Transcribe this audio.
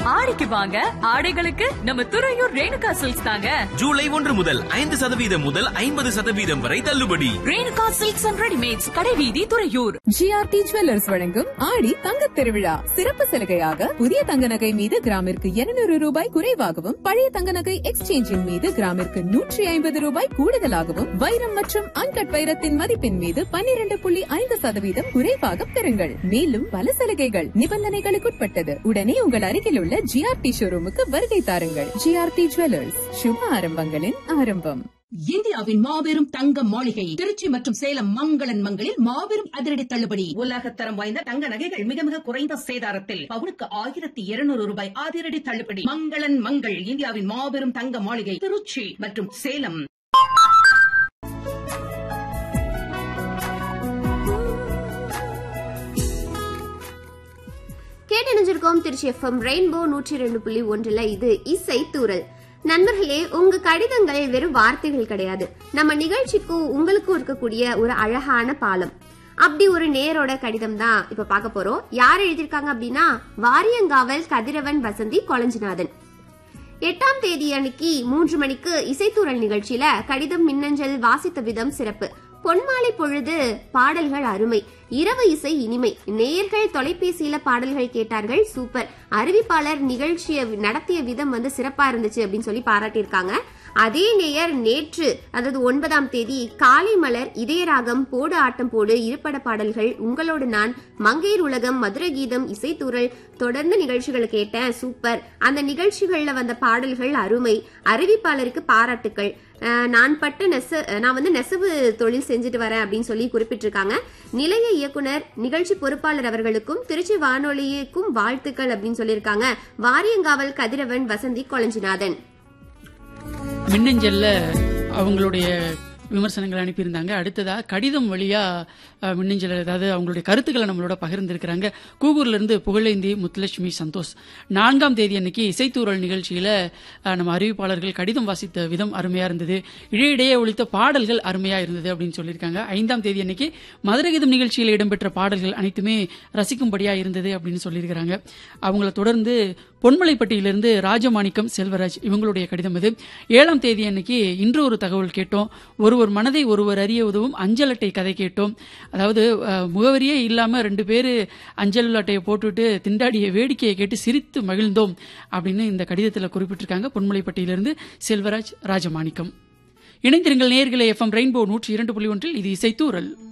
ஆடிக்கு வாங்க ஆடைகளுக்கு நம்ம துறையூர் ரேணுகா சில்க்ஸ் தாங்க ஜூலை ஒன்று முதல் ஐந்து சதவீதம் முதல் ஐம்பது சதவீதம் வரை தள்ளுபடி ரேணுகா சில்க்ஸ் அண்ட் ரெடிமேட்ஸ் கடைவீதி துறையூர் ஜிஆர்டி ஜுவல்லர்ஸ் வழங்கும் ஆடி தங்கத் திருவிழா சிறப்பு சலுகையாக புதிய தங்க நகை மீது கிராமிற்கு 200 ரூபாய் குறைவாகவும் பழைய தங்க நகை எக்ஸ்சேஞ்சின் மீது கிராமிற்கு நூற்றி ஐம்பது ரூபாய் கூடுதலாகவும் வைரம் மற்றும் அன்கட் வைரத்தின் மதிப்பின் மீது 12.5% புள்ளி ஐந்து சதவீதம் குறைவாக பெறுங்கள் மேலும் பல சலுகைகள் நிபந்தனைகளுக்குட்பட்டது உடனே உங்கள் அருகில் உள்ள ஜிஆர்டி ஷோரூமுக்கு வருகை தாருங்கள் ஜிஆர்டி ஜுவல்லர்ஸ் சுப ஆரம்பங்களின் ஆரம்பம் இந்தியாவின் மாபெரும் தங்க மாளிகை திருச்சி மற்றும் சேலம் மங்களன் மங்களில் மாபெரும் அதிரடி தள்ளுபடி உலகத்தரம் வாய்ந்த தங்க நகைகள் மிக மிக குறைந்த சேதாரத்தில் பவுனுக்கு ஆயிரத்தி இருநூறு ரூபாய் அதிரடி தள்ளுபடி மங்களன் மங்கள் இந்தியாவின் மாபெரும் தங்க மாளிகை திருச்சி மற்றும் சேலம் கேட்டணிஞ்சிருக்கோம் திருச்சி எஃப்எம் ரெயின்போ நூற்றி ரெண்டு புள்ளி ஒன்றுல இது இசை தூரல் நண்பர்களே உங்க கடிதங்கள் வெறும் வார்த்தைகள் கிடையாது நம்ம நிகழ்ச்சிக்கும் உங்களுக்கும் இருக்கக்கூடிய ஒரு அழகான பாலம் அப்படி ஒரு நேரோட கடிதம் தான் இப்ப பார்க்க போறோம் யார் எழுதியிருக்காங்க அப்படின்னா வாரியங்காவல் கதிரவன் வசந்தி கொளஞ்சிநாதன் எட்டாம் தேதி அன்னைக்கு மூன்று மணிக்கு இசைத்தூரல் நிகழ்ச்சியில கடிதம் மின்னஞ்சல் வாசித்த விதம் சிறப்பு பொன்மாலை பொழுது பாடல்கள் அருமை இரவு இசை இனிமை நேயர்கள் தொலைபேசியில பாடல்கள் கேட்டார்கள் சூப்பர் அறிவிப்பாளர் நிகழ்ச்சியை நடத்திய விதம் வந்து சிறப்பா இருந்துச்சு அப்படின்னு சொல்லி பாராட்டியிருக்காங்க அதே நேயர் நேற்று அதாவது ஒன்பதாம் தேதி காலை மலர் இதயராகம் போடு ஆட்டம் போடு இருபட பாடல்கள் உங்களோடு நான் மங்கையர் உலகம் மதுரை கீதம் இசைத்தூரல் தொடர்ந்து நிகழ்ச்சிகளை கேட்டேன் சூப்பர் அந்த நிகழ்ச்சிகள்ல வந்த பாடல்கள் அருமை அறிவிப்பாளருக்கு பாராட்டுக்கள் அஹ் நான் பட்ட நெச நான் வந்து நெசவு தொழில் செஞ்சுட்டு வரேன் அப்படின்னு சொல்லி குறிப்பிட்டிருக்காங்க நிலைய இயக்குனர் நிகழ்ச்சி பொறுப்பாளர் அவர்களுக்கும் திருச்சி வானொலிக்கும் வாழ்த்துக்கள் அப்படின்னு சொல்லியிருக்காங்க வாரியங்காவல் கதிரவன் வசந்தி கொளஞ்சிநாதன் மின்னஞ்சல்ல அவங்களுடைய விமர்சனங்கள் அனுப்பியிருந்தாங்க அடுத்ததா கடிதம் வழியா அஹ், மின்னஞ்சல் அதாவது அவங்களுடைய கருத்துக்களை நம்மளோட பகிர்ந்திருக்கிறாங்க கூகூர்ல இருந்து புகழேந்தி முத்துலட்சுமி சந்தோஷ் நான்காம் தேதி அன்னைக்கு இசைத்தூரல் நிகழ்ச்சியில அஹ், நம்ம அறிவிப்பாளர்கள் கடிதம் வாசித்த விதம் அருமையா இருந்தது இடையிடையே ஒழித்த பாடல்கள் அருமையா இருந்தது அப்படின்னு சொல்லியிருக்காங்க ஐந்தாம் தேதி அன்னைக்கு மதுரை கீதம் நிகழ்ச்சியில் இடம்பெற்ற பாடல்கள் அனைத்துமே ரசிக்கும்படியா இருந்தது அப்படின்னு சொல்லியிருக்கிறாங்க அவங்கள தொடர்ந்து பொன்மலைப்பட்டியிலிருந்து ராஜமாணிக்கம் செல்வராஜ் இவங்களுடைய கடிதம் இது ஏழாம் தேதி அன்னைக்கு இன்று ஒரு தகவல் கேட்டோம் ஒருவர் மனதை ஒருவர் அறிய உதவும் அஞ்சல் அட்டை கதை கேட்டோம் அதாவது அஹ், முகவரியே இல்லாம ரெண்டு பேரு அஞ்சல் அட்டையை போட்டுட்டு திண்டாடிய வேடிக்கையை கேட்டு சிரித்து மகிழ்ந்தோம் அப்படின்னு இந்த கடிதத்தில் குறிப்பிட்டிருக்காங்க பொன்மலைப்பட்டியிலிருந்து செல்வராஜ் ராஜமாணிக்கம் இணைந்திருங்கள் நேயர்களே எஃப்எம் ரெயின்போ நூற்றி இரண்டு புள்ளி ஒன்றில் இது இசைத்தூரல்